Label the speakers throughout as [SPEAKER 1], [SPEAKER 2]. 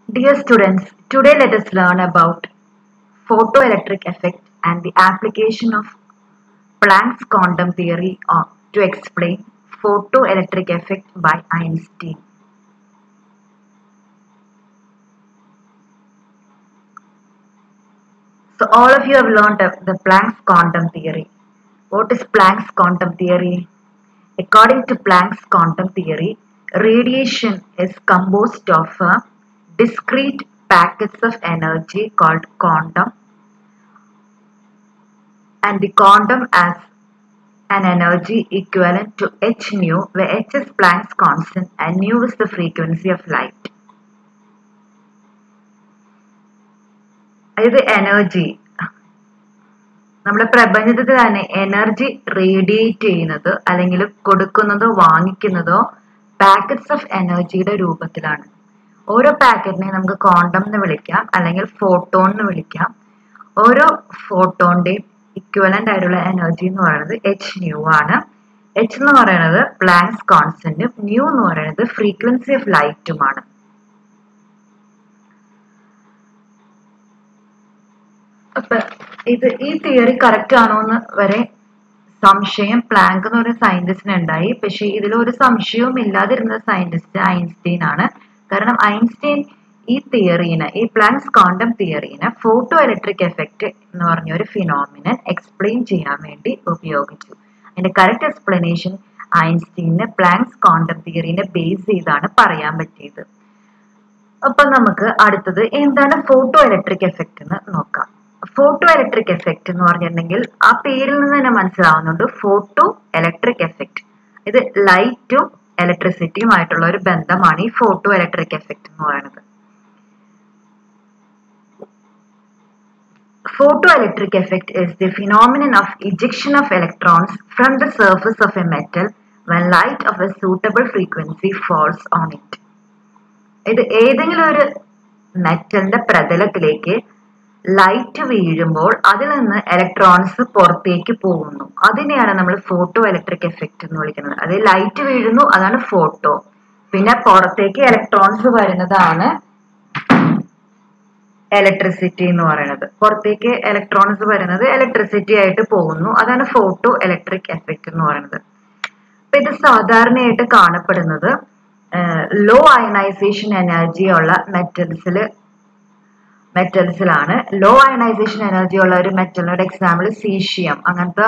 [SPEAKER 1] Dear students, today let us learn about photoelectric effect and the application of Planck's quantum theory of, to explain photoelectric effect by Einstein. So all of you have learned of the Planck's quantum theory. What is Planck's quantum theory? According to Planck's quantum theory, radiation is composed of uh, discrete packets of energy called quantum and the quantum as an energy equivalent to h nu where h is Planck's constant and nu is the frequency of light. അതായത് energy നമ്മുടെ പ്രപഞ്ചത്തിൽ തന്നെ energy radiate ചെയ്യുന്നത് അല്ലെങ്കിൽ കൊടുക്കുന്നതോ വാങ്ങിക്കുന്നതോ packets of എനർജിയുടെ രൂപത്തിലാണ് ഓരോ പാക്കറ്റിനെ നമുക്ക് ക്വാണ്ടം എന്ന് വിളിക്കാം അല്ലെങ്കിൽ ഫോട്ടോൺ എന്ന് വിളിക്കാം ഓരോ ഫോട്ടോണിന്റെയും ഇക്വലന്റ് ആയിട്ടുള്ള എനർജി എന്ന് പറയുന്നത് എച്ച് ന്യൂ ആണ് എച്ച് എന്ന് പറയുന്നത് പ്ലാങ്സ് കോൺസ്റ്റന്റും ന്യൂ എന്ന് പറയുന്നത് ഫ്രീക്വൻസി ഓഫ് ലൈറ്റുമാണ് അപ്പൊ ഇത് ഈ തിയറി കറക്റ്റ് ആണോ എന്ന് വരെ സംശയം പ്ലാങ്ക് എന്ന് പറയുന്ന സയന്റിസ്റ്റിന് ഉണ്ടായി പക്ഷെ ഇതിൽ ഒരു സംശയവും ഇല്ലാതിരുന്ന സയന്റിസ്റ്റ് ഐൻസ്റ്റീൻ ആണ് കാരണം ഐൻസ്റ്റീൻ ഈ തിയറീനെ ഈ പ്ലാങ്സ് ക്വാണ്ടം തിയറീനെ ഫോട്ടോ ഇലക്ട്രിക് എഫക്റ്റ് എന്ന് പറഞ്ഞ ഒരു ഫിനോമിനൻ എക്സ്പ്ലെയിൻ ചെയ്യാൻ വേണ്ടി ഉപയോഗിച്ചു അതിന്റെ കറക്റ്റ് എക്സ്പ്ലനേഷൻ ഐൻസ്റ്റീനെ പ്ലാങ്സ് ക്വാണ്ടം തിയറീനെ ബേസ് ചെയ്താണ് പറയാൻ പറ്റിയത് അപ്പൊ നമുക്ക് അടുത്തത് എന്താണ് ഫോട്ടോ ഇലക്ട്രിക് എഫക്റ്റ് എന്ന് നോക്കാം ഫോട്ടോ ഇലക്ട്രിക് എഫക്റ്റ് എന്ന് പറഞ്ഞിട്ടുണ്ടെങ്കിൽ ആ പേരിൽ നിന്ന് തന്നെ മനസ്സിലാവുന്നുണ്ട് ഫോട്ടോ ഇലക്ട്രിക് എഫക്റ്റ് ഇത് ലൈറ്റും ഇലക്ട്രിസിറ്റിയും ആയിട്ടുള്ള ഒരു ബന്ധമാണ് ഈ ഫോട്ടോ ഇലക്ട്രിക് എഫക്റ്റ് എന്ന് പറയുന്നത് Photoelectric effect is the phenomenon of ejection of electrons from the surface of a metal when light of a suitable frequency falls on it. ഇത് ഏതെങ്കിലും ഒരു മെറ്റലിന്റെ പ്രതലത്തിലേക്ക് ലൈറ്റ് വീഴുമ്പോൾ അതിൽ നിന്ന് ഇലക്ട്രോൺസ് പുറത്തേക്ക് പോകുന്നു അതിനെയാണ് നമ്മൾ ഫോട്ടോ ഇലക്ട്രിക് എഫക്റ്റ് എന്ന് വിളിക്കുന്നത് അത് ലൈറ്റ് വീഴുന്നു അതാണ് ഫോട്ടോ പിന്നെ പുറത്തേക്ക് ഇലക്ട്രോൺസ് വരുന്നതാണ് ഇലക്ട്രിസിറ്റി എന്ന് പറയുന്നത് പുറത്തേക്ക് ഇലക്ട്രോൺസ് വരുന്നത് ഇലക്ട്രിസിറ്റി ആയിട്ട് പോകുന്നു അതാണ് ഫോട്ടോ ഇലക്ട്രിക് എഫക്റ്റ് എന്ന് പറയുന്നത് അപ്പൊ ഇത് സാധാരണയായിട്ട് കാണപ്പെടുന്നത് ലോ അയണൈസേഷൻ എനർജി ഉള്ള മെറ്റൽസിൽ മെറ്റൽസിലാണ് ലോ അയണൈസേഷൻ എനർജി ഉള്ള ഒരു മെറ്റലിനോട് എക്സാമ്പിൾ സീഷ്യം അങ്ങനത്തെ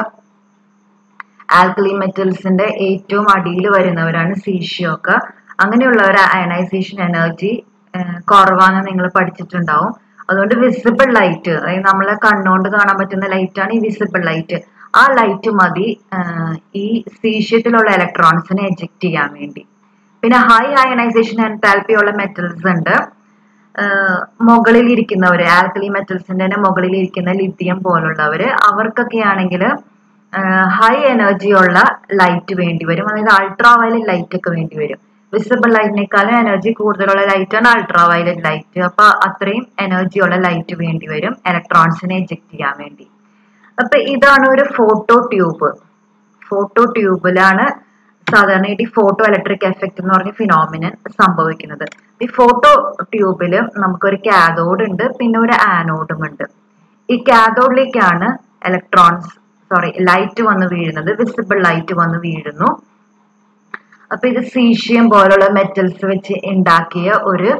[SPEAKER 1] ആൽക്കലി മെറ്റൽസിന്റെ ഏറ്റവും അടിയിൽ വരുന്നവരാണ് സീഷ്യം ഒക്കെ അങ്ങനെയുള്ള ഒരു അയണൈസേഷൻ എനർജി കുറവാന്ന് നിങ്ങൾ പഠിച്ചിട്ടുണ്ടാവും അതുകൊണ്ട് വിസിബിൾ ലൈറ്റ് അതായത് നമ്മളെ കണ്ണുകൊണ്ട് കാണാൻ പറ്റുന്ന ലൈറ്റ് ആണ് ഈ വിസിബിൾ ലൈറ്റ് ആ ലൈറ്റ് മതി ഈ സീഷ്യത്തിലുള്ള ഇലക്ട്രോൺസിനെ എജക്ട് ചെയ്യാൻ വേണ്ടി പിന്നെ ഹൈ അയണൈസേഷൻ എൻതാൽപ്പി ഉള്ള മെറ്റൽസ് ഉണ്ട് മുകളിൽ ഇരിക്കുന്നവര് ആൽക്കലി മെറ്റൽസിന്റെ തന്നെ മുകളിൽ ഇരിക്കുന്ന ലിഥിയം പോലുള്ളവര് അവർക്കൊക്കെ ആണെങ്കിൽ ഹൈ എനർജി ഉള്ള ലൈറ്റ് വേണ്ടി വരും അതായത് അൾട്രാ വയലറ്റ് ലൈറ്റ് ഒക്കെ വേണ്ടി വരും വിസിബിൾ ലൈറ്റിനേക്കാളും എനർജി കൂടുതലുള്ള ലൈറ്റ് ആണ് അൾട്രാ വയലറ്റ് ലൈറ്റ് അപ്പൊ അത്രയും എനർജി ഉള്ള ലൈറ്റ് വേണ്ടി വരും ഇലക്ട്രോൺസിനെ എജക്ട് ചെയ്യാൻ വേണ്ടി അപ്പൊ ഇതാണ് ഒരു ഫോട്ടോ ട്യൂബ് ഫോട്ടോ ട്യൂബിലാണ് സാധാരണയായിട്ട് ഈ ഫോട്ടോ ഇലക്ട്രിക് എഫക്റ്റ് എന്ന് പറഞ്ഞ ഫിനോമിനൻ സംഭവിക്കുന്നത് ഈ ഫോട്ടോ ട്യൂബിൽ നമുക്കൊരു കാഥോഡ് ഉണ്ട് പിന്നെ ഒരു ആനോഡും ഉണ്ട് ഈ കാഥോഡിലേക്കാണ് ഇലക്ട്രോൺസ് സോറി ലൈറ്റ് വന്ന് വീഴുന്നത് വിസിബിൾ ലൈറ്റ് വന്ന് വീഴുന്നു അപ്പൊ ഇത് സീഷ്യം പോലുള്ള മെറ്റൽസ് വെച്ച് ഉണ്ടാക്കിയ ഒരു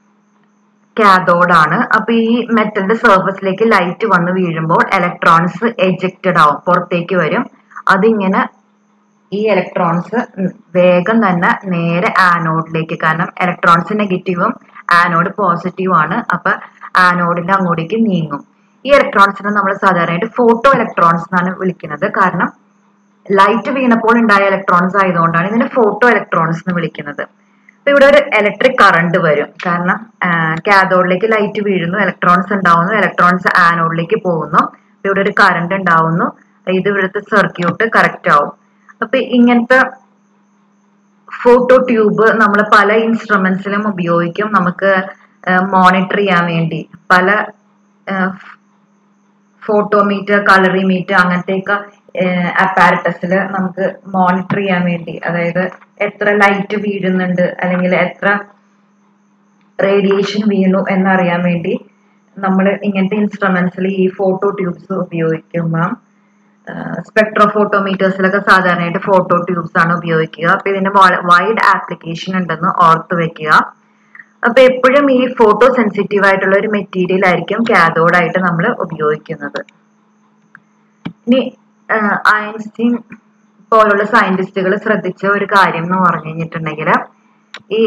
[SPEAKER 1] കാഥോഡാണ് അപ്പൊ ഈ മെറ്റലിന്റെ സർഫസിലേക്ക് ലൈറ്റ് വന്ന് വീഴുമ്പോൾ ഇലക്ട്രോൺസ് എജക്റ്റഡ് ആവും പുറത്തേക്ക് വരും അതിങ്ങനെ ഈ ഇലക്ട്രോൺസ് വേഗം തന്നെ നേരെ ആനോഡിലേക്ക് കാരണം ഇലക്ട്രോൺസ് നെഗറ്റീവും ആനോഡ് പോസിറ്റീവും ആണ് അപ്പൊ ആനോഡിന്റെ അങ്ങോട്ടേക്ക് നീങ്ങും ഈ ഇലക്ട്രോൺസിനെ നമ്മൾ സാധാരണയായിട്ട് ഫോട്ടോ ഇലക്ട്രോൺസ് എന്നാണ് വിളിക്കുന്നത് കാരണം ലൈറ്റ് വീണപ്പോൾ ഉണ്ടായ ഇലക്ട്രോൺസ് ആയതുകൊണ്ടാണ് ഇതിനെ ഫോട്ടോ ഇലക്ട്രോൺസ് എന്ന് വിളിക്കുന്നത് അപ്പൊ ഇവിടെ ഒരു ഇലക്ട്രിക് കറണ്ട് വരും കാരണം കാഥോഡിലേക്ക് ലൈറ്റ് വീഴുന്നു ഇലക്ട്രോൺസ് ഉണ്ടാവുന്നു ഇലക്ട്രോൺസ് ആനോഡിലേക്ക് പോകുന്നു അപ്പൊ ഇവിടെ ഒരു കറണ്ട് ഉണ്ടാവുന്നു ഇത് ഇവിടുത്തെ സർക്യൂട്ട് കറക്റ്റ് ആവും അപ്പൊ ഇങ്ങനത്തെ ഫോട്ടോ ട്യൂബ് നമ്മൾ പല ഇൻസ്ട്രുമെന്റ്സിലും ഉപയോഗിക്കും നമുക്ക് മോണിറ്റർ ചെയ്യാൻ വേണ്ടി പല ഫോട്ടോമീറ്റർ കളറിമീറ്റർ അങ്ങനത്തെയൊക്കെ അപ്പാരറ്റസിൽ നമുക്ക് മോണിറ്റർ ചെയ്യാൻ വേണ്ടി അതായത് എത്ര ലൈറ്റ് വീഴുന്നുണ്ട് അല്ലെങ്കിൽ എത്ര റേഡിയേഷൻ വീണു എന്നറിയാൻ വേണ്ടി നമ്മൾ ഇങ്ങനത്തെ ഇൻസ്ട്രുമെന്റ്സിൽ ഈ ഫോട്ടോ ട്യൂബ്സ് ഉപയോഗിക്കുമ്പം സ്പെക്ട്രോഫോട്ടോമീറ്റേഴ്സിലൊക്കെ സാധാരണയായിട്ട് ഫോട്ടോ ട്യൂബ്സ് ആണ് ഉപയോഗിക്കുക അപ്പൊ ഇതിന്റെ വൈഡ് ആപ്ലിക്കേഷൻ ഉണ്ടെന്ന് ഓർത്ത് വെക്കുക അപ്പൊ എപ്പോഴും ഈ ഫോട്ടോ സെൻസിറ്റീവ് ആയിട്ടുള്ള ഒരു മെറ്റീരിയൽ ആയിരിക്കും കാഥോഡായിട്ട് നമ്മൾ ഉപയോഗിക്കുന്നത് ഇനി ഐൻസ്റ്റീൻ പോലുള്ള സയന്റിസ്റ്റുകൾ ശ്രദ്ധിച്ച ഒരു കാര്യം എന്ന് പറഞ്ഞു കഴിഞ്ഞിട്ടുണ്ടെങ്കിൽ ഈ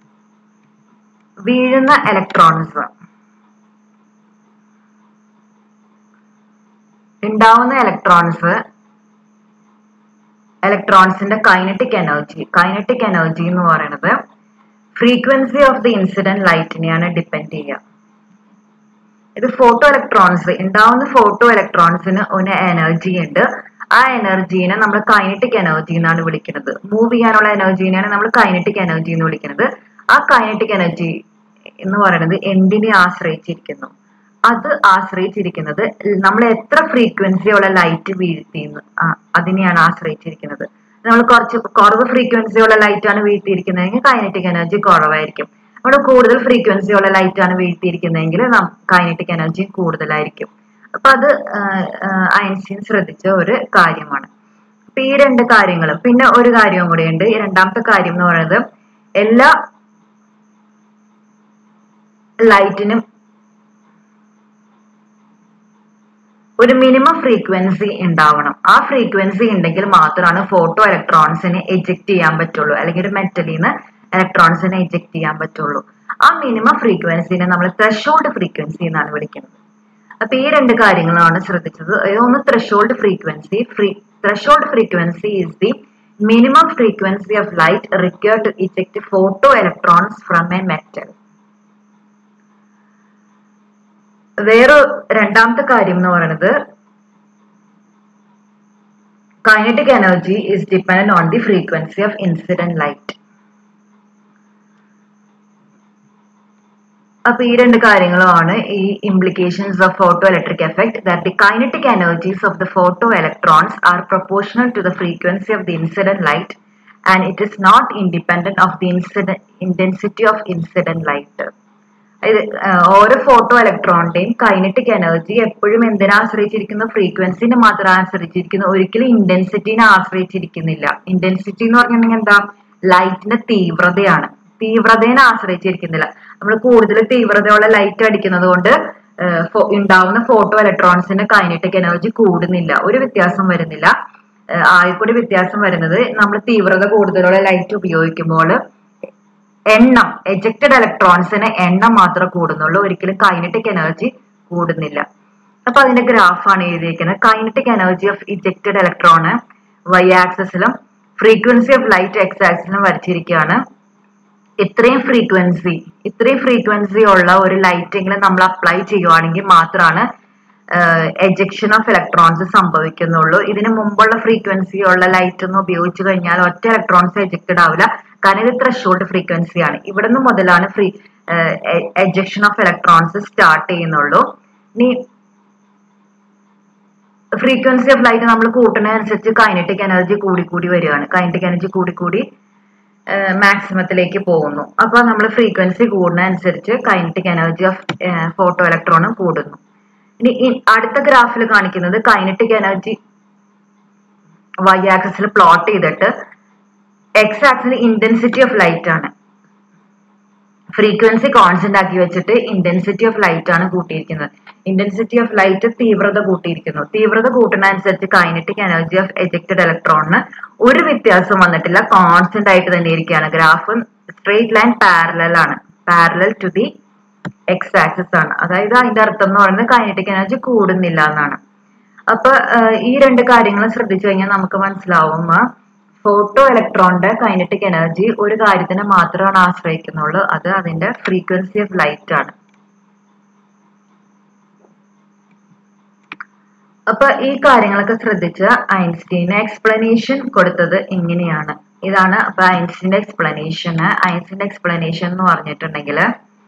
[SPEAKER 1] വീഴുന്ന ഇലക്ട്രോൺസ് ഉണ്ടാവുന്ന ഇലക്ട്രോൺസ് ഇലക്ട്രോൺസിന്റെ കൈനറ്റിക് എനർജി കൈനറ്റിക് എനർജി എന്ന് പറയുന്നത് ഫ്രീക്വൻസി ഓഫ് ദി ഇൻസിഡന്റ് ലൈറ്റിനെയാണ് ഡിപ്പെൻഡ് ചെയ്യുക ഇത് ഫോട്ടോ ഇലക്ട്രോൺസ് ഉണ്ടാവുന്ന ഫോട്ടോ ഇലക്ട്രോൺസിന് ഒരു എനർജി ഉണ്ട് ആ എനർജീനെ നമ്മൾ കൈനറ്റിക് എനർജി എന്നാണ് വിളിക്കുന്നത് മൂവ് ചെയ്യാനുള്ള എനർജീനെയാണ് നമ്മൾ കൈനറ്റിക് എനർജി എന്ന് വിളിക്കുന്നത് ആ കൈനറ്റിക് എനർജി എന്ന് പറയുന്നത് എന്തിനെ ആശ്രയിച്ചിരിക്കുന്നു അത് ആശ്രയിച്ചിരിക്കുന്നത് നമ്മൾ എത്ര ഫ്രീക്വൻസിയുള്ള ലൈറ്റ് വീഴ്ത്തിയെന്ന് അതിനെയാണ് ആശ്രയിച്ചിരിക്കുന്നത് നമ്മൾ കുറച്ച് കുറവ് ഫ്രീക്വൻസിയുള്ള ലൈറ്റ് ആണ് വീഴ്ത്തിയിരിക്കുന്നതെങ്കിൽ കൈനറ്റിക് എനർജി കുറവായിരിക്കും നമ്മൾ കൂടുതൽ ഫ്രീക്വൻസിയുള്ള ലൈറ്റ് ആണ് വീഴ്ത്തിയിരിക്കുന്നതെങ്കിൽ കൈനറ്റിക് എനർജി കൂടുതലായിരിക്കും അപ്പൊ അത് ഐൻസ്റ്റീൻ ശ്രദ്ധിച്ച ഒരു കാര്യമാണ് അപ്പൊ ഈ രണ്ട് കാര്യങ്ങളും പിന്നെ ഒരു കാര്യവും കൂടിയുണ്ട് ഈ രണ്ടാമത്തെ കാര്യം എന്ന് പറയുന്നത് എല്ലാ ലൈറ്റിനും ഒരു മിനിമം ഫ്രീക്വൻസി ഉണ്ടാവണം ആ ഫ്രീക്വൻസി ഉണ്ടെങ്കിൽ മാത്രമാണ് ഫോട്ടോ ഇലക്ട്രോൺസിനെ എജക്ട് ചെയ്യാൻ പറ്റുള്ളൂ അല്ലെങ്കിൽ ഒരു മെറ്റലിൽ നിന്ന് ഇലക്ട്രോൺസിനെ എജക്ട് ചെയ്യാൻ പറ്റുള്ളൂ ആ മിനിമം ഫ്രീക്വൻസിനെ നമ്മൾ ത്രഷോൾഡ് ഫ്രീക്വൻസി എന്നാണ് വിളിക്കുന്നത് അപ്പൊ ഈ രണ്ട് കാര്യങ്ങളാണ് ശ്രദ്ധിച്ചത് ഒന്ന് threshold frequency free threshold frequency is the minimum frequency of light require to eject photo electrons from a metal വേറെ രണ്ടാമത്തെ കാര്യം എന്ന് പറയുന്നത് kinetic energy is dependent on the frequency of incident light അപ്പൊ ഈ രണ്ട് കാര്യങ്ങളുമാണ് ഈ implications of photo electric effect that the kinetic energies of the photo electrons are proportional to the frequency of the incident light and it is not independent of the incident intensity of incident light ഇത് ഓരോ photo ഇലക്ട്രോണിന്റെയും kinetic energy എപ്പോഴും എന്തിനെ ആശ്രയിച്ചിരിക്കുന്നു ഫ്രീക്വൻസിനെ മാത്രം ആശ്രയിച്ചിരിക്കുന്നു ഒരിക്കലും ഇന്റൻസിറ്റിനെ ആശ്രയിച്ചിരിക്കുന്നില്ല intensity എന്ന് പറഞ്ഞിട്ടുണ്ടെങ്കിൽ എന്താ ലൈറ്റിന്റെ തീവ്രതയാണ് തീവ്രതയെ ആശ്രയിച്ചിരിക്കുന്നില്ല നമ്മൾ കൂടുതൽ തീവ്രതയുള്ള ലൈറ്റ് അടിക്കുന്നത് കൊണ്ട് ഉണ്ടാവുന്ന ഫോട്ടോ ഇലക്ട്രോൺസിന്റെ കൈനറ്റിക് എനർജി കൂടുന്നില്ല ഒരു വ്യത്യാസം വരുന്നില്ല ആകെക്കൂടി വ്യത്യാസം വരുന്നത് നമ്മൾ തീവ്രത കൂടുതലുള്ള ലൈറ്റ് ഉപയോഗിക്കുമ്പോൾ എണ്ണം എജക്റ്റഡ് ഇലക്ട്രോൺസിന് എണ്ണം മാത്രമേ കൂടുന്നുള്ളൂ ഒരിക്കലും കൈനറ്റിക് എനർജി കൂടുന്നില്ല അപ്പൊ അതിന്റെ ഗ്രാഫാണ് എഴുതിയിരിക്കുന്നത് kinetic energy of ejected electron y ആക്സിസിലും ഫ്രീക്വൻസി ഓഫ് ലൈറ്റ് എക്സ് ആക്സിസിലും വരച്ചിരിക്കുകയാണ് ഇത്രയും ഫ്രീക്വൻസി ഇത്രയും ഫ്രീക്വൻസി ഉള്ള ഒരു ലൈറ്റെങ്കിലും നമ്മൾ അപ്ലൈ ചെയ്യുവാണെങ്കിൽ മാത്രമാണ് എജക്ഷൻ ഓഫ് ഇലക്ട്രോൺസ് സംഭവിക്കുന്നുള്ളൂ ഇതിന് മുമ്പുള്ള ഫ്രീക്വൻസി ഉള്ള ലൈറ്റ് ഒന്നും ഉപയോഗിച്ചു കഴിഞ്ഞാൽ ഒറ്റ ഇലക്ട്രോൺസ് എജക്റ്റഡ് ആവില്ല കാരണം ഇത് ത്രഷോൾഡ് ഫ്രീക്വൻസി ആണ് ഇവിടുന്ന് മുതലാണ് free ejection of electrons start ചെയ്യുന്നുള്ളൂ ഇനി ഫ്രീക്വൻസി ഓഫ് ലൈറ്റ് നമ്മൾ കൂട്ടുന്നതനുസരിച്ച് കൈനറ്റിക് എനർജി കൂടി കൂടി വരികയാണ് കൈനറ്റിക് എനർജി കൂടി കൂടി മാക്സിമത്തിലേക്ക് പോകുന്നു അപ്പൊ നമ്മൾ ഫ്രീക്വൻസി കൂടുന്നതനുസരിച്ച് കൈനറ്റിക് എനർജി ഓഫ് ഫോട്ടോ ഇലക്ട്രോണും കൂടുന്നു ഇനി അടുത്ത ഗ്രാഫിൽ കാണിക്കുന്നത് കൈനറ്റിക് എനർജി വൈ ആക്സിസിൽ പ്ലോട്ട് ചെയ്തിട്ട് എക്സ് ആക്സിൽ ഇന്റൻസിറ്റി ഓഫ് ലൈറ്റ് ആണ് ഫ്രീക്വൻസി കോൺസ്റ്റന്റ് ആക്കി വെച്ചിട്ട് ഇന്റൻസിറ്റി ഓഫ് ലൈറ്റ് ആണ് കൂട്ടിയിരിക്കുന്നത് ഇന്റൻസിറ്റി ഓഫ് ലൈറ്റ് തീവ്രത കൂട്ടിയിരിക്കുന്നു തീവ്രത കൂട്ടുന്നതനുസരിച്ച് കൈനറ്റിക് എനർജി ഓഫ് എജക്റ്റഡ് ഇലക്ട്രോണിന് ഒരു വ്യത്യാസം വന്നിട്ടില്ല കോൺസ്റ്റന്റ് ആയിട്ട് തന്നെ ഇരിക്കുകയാണ് ഗ്രാഫ് സ്ട്രെയിറ്റ് ലൈൻ പാരലൽ ആണ് parallel to the x axis ആണ് അതായത് അതിന്റെ അർത്ഥം എന്ന് പറയുന്നത് കൈനറ്റിക് എനർജി കൂടുന്നില്ല എന്നാണ് അപ്പൊ ഈ രണ്ട് കാര്യങ്ങളും ശ്രദ്ധിച്ചു കഴിഞ്ഞാൽ നമുക്ക് മനസ്സിലാവും ഫോട്ടോ ഇലക്ട്രോണിന്റെ കൈനറ്റിക് എനർജി ഒരു കാര്യത്തിനെ മാത്രമാണ് ആശ്രയിക്കുന്നുള്ളൂ അത് അതിന്റെ ഫ്രീക്വൻസി ഓഫ് ലൈറ്റ് ആണ് അപ്പൊ ഈ കാര്യങ്ങളൊക്കെ ശ്രദ്ധിച്ച് ഐൻസ്റ്റീന് എക്സ്പ്ലനേഷൻ കൊടുത്തത് ഇങ്ങനെയാണ് ഇതാണ് അപ്പൊ ഐൻസ്റ്റീന്റെ എക്സ്പ്ലനേഷന് ഐൻസ്റ്റീന്റെ എക്സ്പ്ലനേഷൻ എന്ന് പറഞ്ഞിട്ടുണ്ടെങ്കിൽ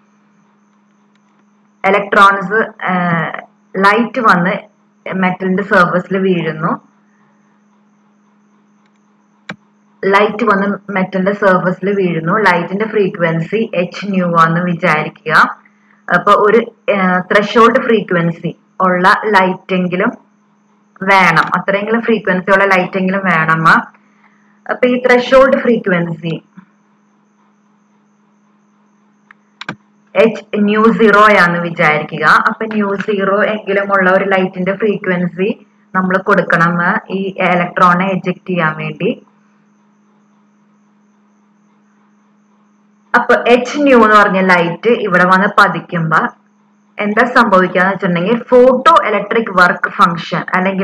[SPEAKER 1] ഇലക്ട്രോൺസ് ലൈറ്റ് വന്ന് മെറ്റലിന്റെ സർഫസിൽ വീഴുന്നു ലൈറ്റ് വന്ന് മെറ്റലിന്റെ സർഫസിൽ വീഴുന്നു ലൈറ്റിന്റെ ഫ്രീക്വൻസി എച്ച് ന്യൂ ആണെന്ന് വിചാരിക്കുക അപ്പൊ ഒരു ത്രഷോൾഡ് ഫ്രീക്വൻസി ഉള്ള ലൈറ്റ് എങ്കിലും വേണം അത്രയെങ്കിലും ഫ്രീക്വൻസി ഉള്ള ലൈറ്റ് എങ്കിലും വേണം അപ്പൊ ഈ threshold frequency h nu zero ആന്ന് വിചാരിക്കുക അപ്പൊ ന്യൂ സീറോ എങ്കിലും ഉള്ള ഒരു ലൈറ്റിന്റെ ഫ്രീക്വൻസി നമ്മൾ കൊടുക്കണം ഈ ഇലക്ട്രോണെ എജക്ട് ചെയ്യാൻ വേണ്ടി അപ്പൊ എച്ച് ന്യൂ എന്ന് പറഞ്ഞ ലൈറ്റ് ഇവിടെ വന്ന് പതിക്കുമ്പോ എന്താ സംഭവിക്കാന്ന് വെച്ചിട്ടുണ്ടെങ്കിൽ ഫോട്ടോ ഇലക്ട്രിക് വർക്ക് ഫങ്ഷൻ അല്ലെങ്കിൽ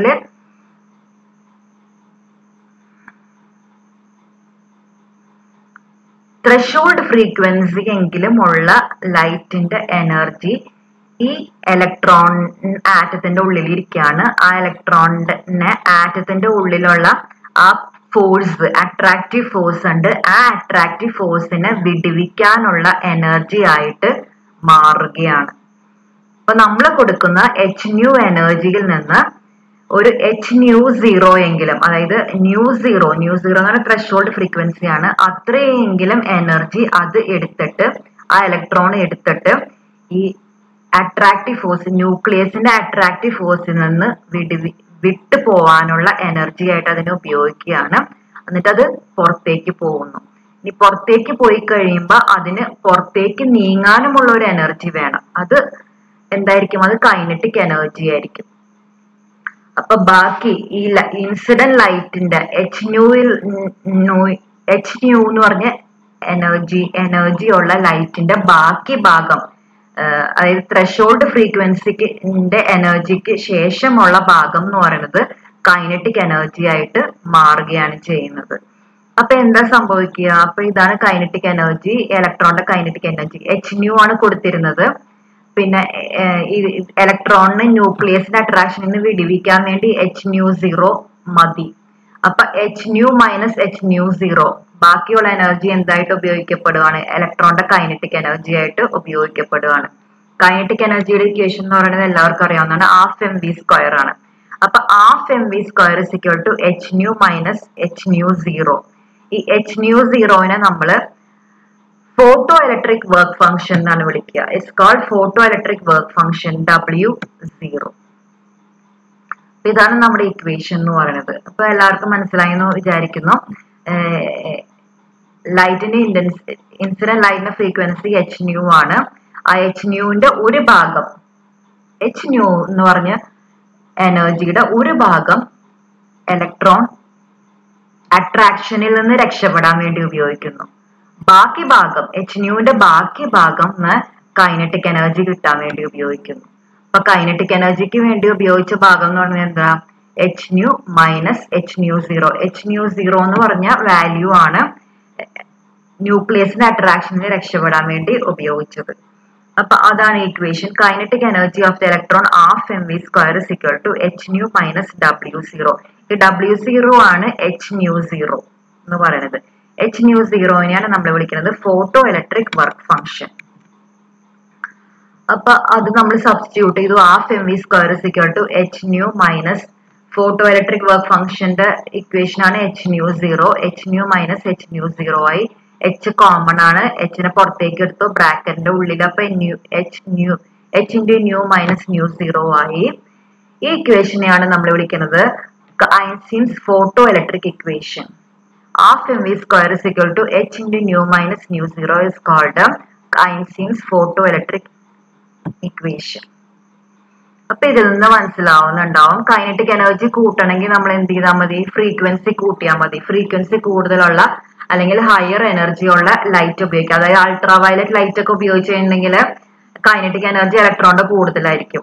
[SPEAKER 1] ത്രഷോൾഡ് ഫ്രീക്വൻസി എങ്കിലും ഉള്ള ലൈറ്റിന്റെ എനർജി ഈ ഇലക്ട്രോൺ ആറ്റത്തിന്റെ ഉള്ളിൽ ഇരിക്കുകയാണ് ആ ഇലക്ട്രോണിനെ ആറ്റത്തിന്റെ ഉള്ളിലുള്ള ആ ഫോഴ്സ് അട്രാക്റ്റീവ് ഫോഴ്സ് ഉണ്ട് ആ അട്രാക്റ്റീവ് ഫോഴ്സിനെ വിടുവിക്കാനുള്ള എനർജി ആയിട്ട് മാറുകയാണ് അപ്പൊ നമ്മൾ കൊടുക്കുന്ന എച്ച് ന്യൂ എനർജിയിൽ നിന്ന് ഒരു എച്ച് ന്യൂ സീറോ എങ്കിലും അതായത് ന്യൂ സീറോ ന്യൂ സീറോ എന്ന് പറഞ്ഞ ത്രഷോൾഡ് ഫ്രീക്വൻസി ആണ് അത്രയെങ്കിലും എനർജി അത് എടുത്തിട്ട് ആ ഇലക്ട്രോൺ എടുത്തിട്ട് ഈ അട്രാക്റ്റീവ് ഫോഴ്സ് ന്യൂക്ലിയസിന്റെ അട്രാക്റ്റീവ് ഫോഴ്സിൽ നിന്ന് വിടുവി വിട്ടു പോവാനുള്ള എനർജി ആയിട്ട് അതിനെ ഉപയോഗിക്കുകയാണ് എന്നിട്ട് അത് പുറത്തേക്ക് പോകുന്നു ഇനി പുറത്തേക്ക് പോയി കഴിയുമ്പോൾ അതിന് പുറത്തേക്ക് നീങ്ങാനുമുള്ള ഒരു എനർജി വേണം അത് എന്തായിരിക്കും അത് കൈനറ്റിക് എനർജി ആയിരിക്കും അപ്പൊ ബാക്കി ഈ ഇൻസിഡന്റ് ലൈറ്റിന്റെ എച്ച് ന്യൂയിൽ എച്ച് ന്യൂ എന്ന് പറഞ്ഞ എനർജി എനർജി ഉള്ള ലൈറ്റിന്റെ ബാക്കി ഭാഗം അതായത് ത്രഷോൾഡ് ഫ്രീക്വൻസിക്ക് എനർജിക്ക് ശേഷമുള്ള ഭാഗം എന്ന് പറയുന്നത് കൈനറ്റിക് എനർജി ആയിട്ട് മാറുകയാണ് ചെയ്യുന്നത് അപ്പൊ എന്താ സംഭവിക്കുക അപ്പൊ ഇതാണ് കൈനറ്റിക് എനർജി ഇലക്ട്രോണിന്റെ കൈനറ്റിക് എനർജി എച്ച് ന്യൂ ആണ് കൊടുത്തിരുന്നത് പിന്നെ ഈ ഇലക്ട്രോണിന് ന്യൂക്ലിയസിന്റെ അട്രാക്ഷനിൽ നിന്ന് വിടിവിക്കാൻ വേണ്ടി എച്ച് ന്യൂ സീറോ മതി അപ്പൊ h nu minus h nu zero ബാക്കിയുള്ള എനർജി എന്തായിട്ട് ഉപയോഗിക്കപ്പെടുകയാണ് ഇലക്ട്രോണിന്റെ കൈനറ്റിക് എനർജി ആയിട്ട് ഉപയോഗിക്കപ്പെടുകയാണ് കൈനറ്റിക് എനർജിയുടെ ഇക്വേഷൻ എന്ന് പറയുന്നത് എല്ലാവർക്കും അറിയാവുന്നതാണ് ഹാഫ് എം വി സ്ക്വയർ ആണ് അപ്പൊ half m v square is equal to h nu minus h nu zero ഈ എച്ച് ന്യൂ സീറോനെ നമ്മള് ഫോട്ടോ ഇലക്ട്രിക് വർക്ക് ഫംഗ്ഷൻ എന്നാണ് വിളിക്കുക it's called photo electric work function W zero ഇതാണ് നമ്മുടെ equation എന്ന് പറയുന്നത് അപ്പൊ എല്ലാവർക്കും മനസ്സിലായി എന്ന് വിചാരിക്കുന്നു ലൈറ്റിന്റെ ഇൻഡൻസ് ഇൻസിഡന്റ് ലൈറ്റിന്റെ ഫ്രീക്വൻസി എച്ച് ന്യൂ ആണ് ആ എച്ച് ന്യൂവിന്റെ ഒരു ഭാഗം എച്ച് ന്യൂ എന്ന് പറഞ്ഞ എനർജിയുടെ ഒരു ഭാഗം ഇലക്ട്രോൺ അട്രാക്ഷനിൽ നിന്ന് രക്ഷപ്പെടാൻ വേണ്ടി ഉപയോഗിക്കുന്നു ബാക്കി ഭാഗം എച്ച് ന്യൂവിന്റെ ബാക്കി ഭാഗം കൈനറ്റിക് എനർജി കിട്ടാൻ വേണ്ടി ഉപയോഗിക്കുന്നു അപ്പൊ കൈനറ്റിക് എനർജിക്ക് വേണ്ടി ഉപയോഗിച്ച ഭാഗം എന്ന് പറഞ്ഞാൽ എന്താ h nu minus h nu zero h nu zero എന്ന് പറഞ്ഞ വാല്യൂ ആണ് ന്യൂക്ലിയസിന്റെ അട്രാക്ഷനിൽ രക്ഷപ്പെടാൻ വേണ്ടി ഉപയോഗിച്ചത് അപ്പൊ അതാണ് equation kinetic energy of the electron half m v square is equal to h nu minus W zero ഈ ഡബ്ല്യു സീറോ ആണ് എച്ച് ന്യൂ സീറോ എന്ന് പറയുന്നത് എച്ച് ന്യൂ സീറോനെയാണ് നമ്മൾ വിളിക്കുന്നത് ഫോട്ടോ ഇലക്ട്രിക് വർക്ക് ഫംഗ്ഷൻ അപ്പൊ അത് നമ്മൾ സബ്സ്റ്റിറ്റ്യൂട്ട് ചെയ്തു half m v square is equal to h nu minus photo electric work ഫംഗ്ഷന്റെ ഇക്വേഷൻ ആണ് h nu zero h nu minus h nu zero ആയി എച്ച് കോമൺ ആണ് എച്ചിനെ പുറത്തേക്ക് എടുത്തു ബ്രാക്കറ്റിന്റെ ഉള്ളിൽ അപ്പൊ nu h nu h into nu minus nu zero ആയി ഈ ഇക്വേഷനെയാണ് നമ്മൾ വിളിക്കുന്നത് Einstein's photo electric equation half m v square is equal to h into nu minus nu zero is called Einstein's photo electric equation അപ്പൊ ഇതിൽ നിന്ന് മനസ്സിലാവുന്നുണ്ടാവും kinetic energy കൂട്ടണമെങ്കിൽ നമ്മൾ എന്ത് ചെയ്താൽ മതി ഫ്രീക്വൻസി കൂട്ടിയാൽ മതി ഫ്രീക്വൻസി കൂടുതലുള്ള അല്ലെങ്കിൽ ഹയർ എനർജി ഉള്ള ലൈറ്റ് ഉപയോഗിക്കുക അതായത് അൾട്രാ വയലറ്റ് ലൈറ്റ് ഒക്കെ ഉപയോഗിച്ചിട്ടുണ്ടെങ്കിൽ കൈനറ്റിക് എനർജി ഇലക്ട്രോണിന്റെ കൂടുതലായിരിക്കും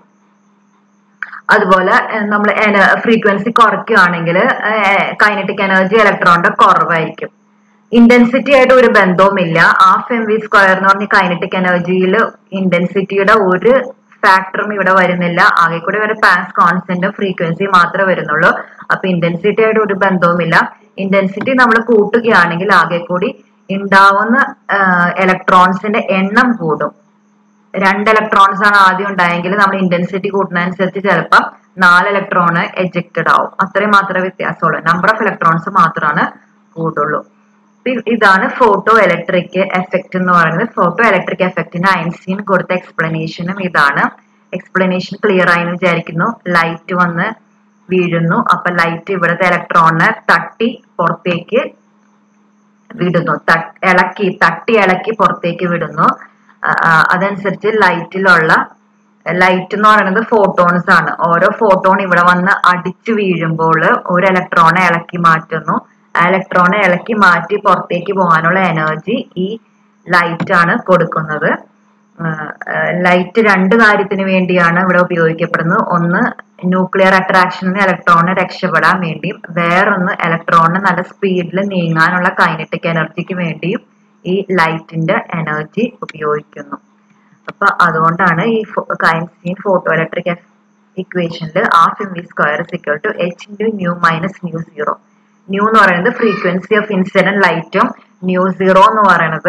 [SPEAKER 1] അതുപോലെ നമ്മൾ ഫ്രീക്വൻസി കുറയ്ക്കുകയാണെങ്കിൽ കൈനറ്റിക് എനർജി ഇലക്ട്രോണിന്റെ കുറവായിരിക്കും ഇന്റൻസിറ്റി ആയിട്ട് ഒരു ബന്ധവുമില്ല ഹാഫ് എം വി സ്ക്വയർ എന്ന് പറഞ്ഞ കൈനറ്റിക് എനർജിയിൽ ഇന്റൻസിറ്റിയുടെ ഒരു ഫാക്ടറും ഇവിടെ വരുന്നില്ല ആകെ കൂടി വരെ പാസ് കോൺസ്റ്റന്റും ഫ്രീക്വൻസി മാത്രമേ വരുന്നുള്ളൂ അപ്പൊ ഇന്റൻസിറ്റി ആയിട്ട് ഒരു ബന്ധവുമില്ല ഇന്റൻസിറ്റി നമ്മൾ കൂട്ടുകയാണെങ്കിൽ ആകെ കൂടി ഉണ്ടാവുന്ന ഇലക്ട്രോൺസിന്റെ എണ്ണം കൂടും രണ്ട് ഇലക്ട്രോൺസ് ആണ് ആദ്യം ഉണ്ടായെങ്കിൽ നമ്മൾ ഇന്റൻസിറ്റി കൂട്ടുന്നതനുസരിച്ച് ചിലപ്പോൾ നാല് ഇലക്ട്രോൺ എജക്റ്റഡ് ആവും അത്രയും മാത്രമേ വ്യത്യാസമുള്ളൂ നമ്പർ ഓഫ് ഇലക്ട്രോൺസ് മാത്രമാണ് കൂടുള്ളൂ ഇ- ഇതാണ് ഫോട്ടോ ഇലക്ട്രിക് എഫക്റ്റ് എന്ന് പറയുന്നത് ഫോട്ടോ ഇലക്ട്രിക് എഫക്റ്റിന് ഐൻസ്റ്റീൻ കൊടുത്ത എക്സ്പ്ലനേഷനും ഇതാണ് എക്സ്പ്ലനേഷൻ ക്ലിയർ ആയെന്ന് വിചാരിക്കുന്നു ലൈറ്റ് വന്ന് വീഴുന്നു അപ്പൊ ലൈറ്റ് ഇവിടുത്തെ ഇലക്ട്രോണിനെ തട്ടി പുറത്തേക്ക് വിടുന്നു തട്ട് ഇളക്കി തട്ടി ഇളക്കി പുറത്തേക്ക് വിടുന്നു ആ, ആ, അതനുസരിച്ച് ലൈറ്റിലുള്ള ലൈറ്റ് എന്ന് പറയുന്നത് ഫോട്ടോൺസ് ആണ് ഓരോ ഫോട്ടോൺ ഇവിടെ വന്ന് അടിച്ചു വീഴുമ്പോൾ ഒരു ഇലക്ട്രോണെ ഇളക്കി മാറ്റുന്നു ആ ഇലക്ട്രോണെ ഇളക്കി മാറ്റി പുറത്തേക്ക് പോകാനുള്ള എനർജി ഈ ലൈറ്റ് ആണ് കൊടുക്കുന്നത് ലൈറ്റ് രണ്ട് കാര്യത്തിന് വേണ്ടിയാണ് ഇവിടെ ഉപയോഗിക്കപ്പെടുന്നത് ഒന്ന് ന്യൂക്ലിയർ അട്രാക്ഷനിൽ ഇലക്ട്രോണിന് രക്ഷപ്പെടാൻ വേണ്ടിയും വേറൊന്ന് ഇലക്ട്രോണിന് നല്ല സ്പീഡിൽ നീങ്ങാനുള്ള കൈനറ്റിക് എനർജിക്ക് വേണ്ടിയും ഈ ലൈറ്റിന്റെ എനർജി ഉപയോഗിക്കുന്നു അപ്പൊ അതുകൊണ്ടാണ് ഈ ഐൻസ്റ്റീൻ ഫോട്ടോ ഇലക്ട്രിക് ഇക്വേഷനിൽ half m v square equal to h into nu minus nu zero nu എന്ന് പറയുന്നത് ഫ്രീക്വൻസി ഓഫ് ഇൻസിഡന്റ് ലൈറ്റും ന്യൂ സീറോ എന്ന് പറയുന്നത്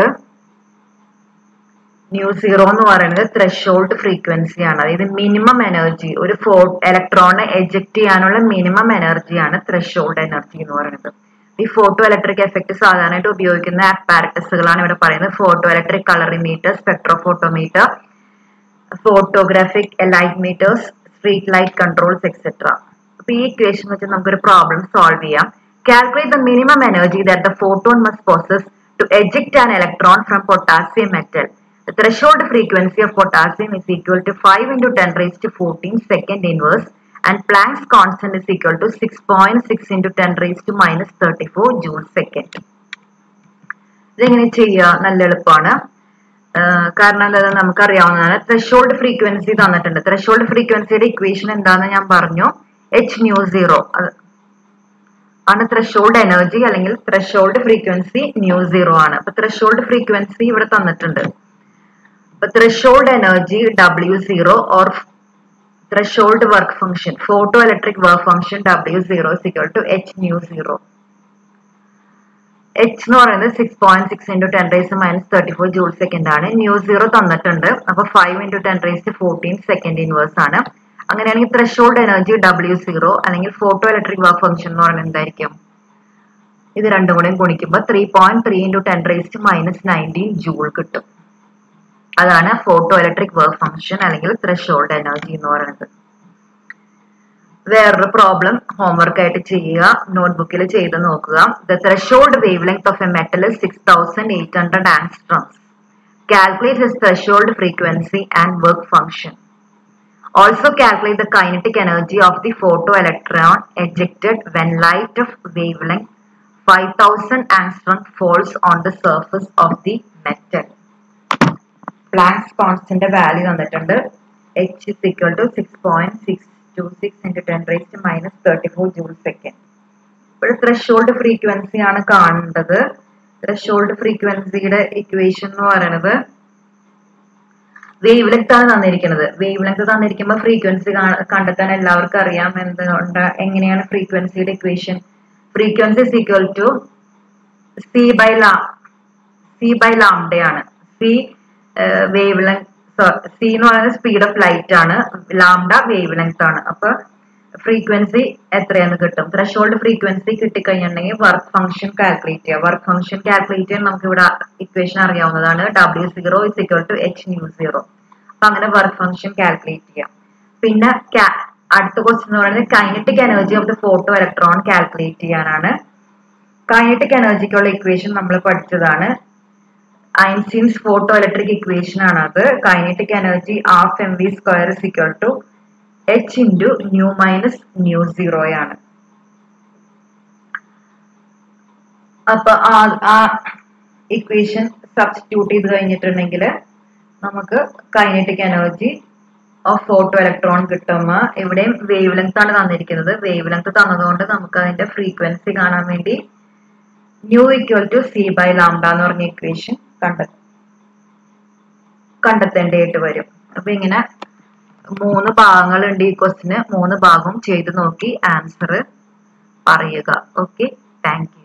[SPEAKER 1] ന്യൂ സീറോ എന്ന് പറയുന്നത് ത്രഷോൾഡ് ഫ്രീക്വൻസി ആണ് അതായത് മിനിമം എനർജി ഒരു ഫോ ഇലക്ട്രോണിനെ എജക്ട് ചെയ്യാനുള്ള മിനിമം എനർജിയാണ് ത്രഷോൾഡ് എനർജി എന്ന് പറയുന്നത് ഈ ഫോട്ടോ ഇലക്ട്രിക് എഫക്ട് സാധാരണയായിട്ട് ഉപയോഗിക്കുന്ന അപ്പാരറ്റസുകളാണ് ഇവിടെ പറയുന്നത് photo electric colorimeter spectrophotometer photographic light meters street light controls etcetera അപ്പൊ ഈ ഇക്വേഷൻ വെച്ച് നമുക്കൊരു പ്രോബ്ലം സോൾവ് ചെയ്യാം calculate the minimum energy that the photon must possess to eject an electron from potassium metal The threshold frequency of potassium is equal to 5 into 10 raised to 14 second inverse and Planck's constant is equal to 6.6 into 10 raised to minus 34 joule second. ഇതെങ്ങനെ ചെയ്യുക നല്ല എളുപ്പമാണ് ആഹ് കാരണം എന്താ നമുക്കറിയാവുന്നതാണ് threshold frequency തന്നിട്ടുണ്ട് threshold ഫ്രീക്വൻസിയുടെ equation എന്താണെന്ന് ഞാൻ പറഞ്ഞു എച്ച് ന്യൂ സീറോ ആണ് ത്രഷോൾഡ് എനർജി അല്ലെങ്കിൽ ത്രഷോൾഡ് ഫ്രീക്വൻസി ന്യൂ സീറോ ആണ് അപ്പൊ ത്രഷോൾഡ് ഫ്രീക്വൻസി ഇവിടെ തന്നിട്ടുണ്ട് അപ്പൊ threshold energy W zero or threshold work function photo electric work function W zero is equal to h nu zero h എന്ന് പറയുന്നത് six point six into ten raise minus thirty four joule second ആണ് nu zero തന്നിട്ടുണ്ട് അപ്പൊ five into ten raise fourteen second inverse ആണ് അങ്ങനെയാണെങ്കിൽ threshold energy W zero അല്ലെങ്കിൽ photo electric work function എന്ന് പറയുന്നത് എന്തായിരിക്കും ഇത് രണ്ടും കൂടെയും ഗുണിക്കുമ്പോൾ three point three into ten raise minus nineteen joule കിട്ടും അതാണ് ഫോട്ടോ ഇലക്ട്രിക് വർക്ക് ഫംഗ്ഷൻ അല്ലെങ്കിൽ ത്രഷോൾഡ് എനർജി എന്ന് പറയുന്നത് വേറൊരു പ്രോബ്ലം ഹോംവർക്ക് ആയിട്ട് ചെയ്യുക നോട്ട്ബുക്കിൽ ചെയ്ത് നോക്കുക the threshold wavelength of a metal six thousand eight hundred angstroms calculate his threshold frequency and work function also calculate the kinetic energy of the photo electron ejected when light of wavelength 5000 angstrom falls on the surface of the metal. Planck's constant value തന്നിട്ടുണ്ട് h is equal to six point six two six into ten raised minus thirty four joule second ഇപ്പോൾ threshold frequency ആണ് കാണേണ്ടത് threshold ഫ്രീക്വൻസിയുടെ equation എന്ന് പറയുന്നത് wave wavelength ആണ് തന്നിരിക്കുന്നത് wave length തന്നിരിക്കുമ്പോൾ frequency കണ്ടെത്താൻ എല്ലാവർക്കും അറിയാം എന്തുകൊണ്ട് എങ്ങനെയാണ് ഫ്രീക്വൻസിയുടെ equation frequency is equal to c by ലാ സി ബൈ ലാംഡയാണ് സി വേവ് ലെങ്ത് സി എന്ന് പറയുന്നത് സ്പീഡ് ഓഫ് ലൈറ്റ് ആണ് ലാംഡ വേവ് ലെങ്ത് ആണ് അപ്പൊ ഫ്രീക്വൻസി എത്രയാന്ന് കിട്ടും ത്രഷോൾഡ് ഫ്രീക്വൻസി കിട്ടിക്കഴിഞ്ഞിട്ടുണ്ടെങ്കിൽ വർക്ക് ഫംഗ്ഷൻ കാൽക്കുലേറ്റ് ചെയ്യുക വർക്ക് ഫംഗ്ഷൻ കാൽക്കുലേറ്റ് ചെയ്യാൻ നമുക്ക് ഇവിടെ ഇക്വേഷൻ അറിയാവുന്നതാണ് W zero is equal to h nu zero അപ്പൊ അങ്ങനെ വർക്ക് ഫംഗ്ഷൻ കാൽക്കുലേറ്റ് ചെയ്യാം പിന്നെ അടുത്ത ക്വസ്റ്റ്യൻ എന്ന് പറയുന്നത് kinetic energy of the photo electron calculate ചെയ്യാനാണ് കൈനറ്റിക് എനർജിക്കുള്ള ഇക്വേഷൻ നമ്മൾ പഠിച്ചതാണ് ഐൻസ്റ്റീൻസ് ഫോട്ടോ ഇലക്ട്രിക് ഇക്വേഷൻ ആണ് അത് kinetic energy half m v square is equal to h into nu minus nu സീറോയാണ് അപ്പൊ ആ ആ ഇക്വേഷൻ സബ്സ്റ്റിറ്റ്യൂട്ട് ചെയ്ത് കഴിഞ്ഞിട്ടുണ്ടെങ്കിൽ നമുക്ക് kinetic energy of photo electron കിട്ടുമ്പോൾ ഇവിടെയും വേവ് ലെങ്ത് ആണ് തന്നിരിക്കുന്നത് വേവ് ലെങ്ത് തന്നതുകൊണ്ട് നമുക്ക് അതിന്റെ ഫ്രീക്വൻസി കാണാൻ വേണ്ടി nu equal to c by lambda എന്ന് പറഞ്ഞ ഇക്വേഷൻ കണ്ടെ കണ്ടെത്തേണ്ടതായിട്ട് വരും അപ്പൊ ഇങ്ങനെ മൂന്ന് ഭാഗങ്ങളുണ്ട് ഈ ക്വസ്റ്റിന് മൂന്ന് ഭാഗവും ചെയ്തു നോക്കി ആൻസർ പറയുക ഓക്കെ താങ്ക് യു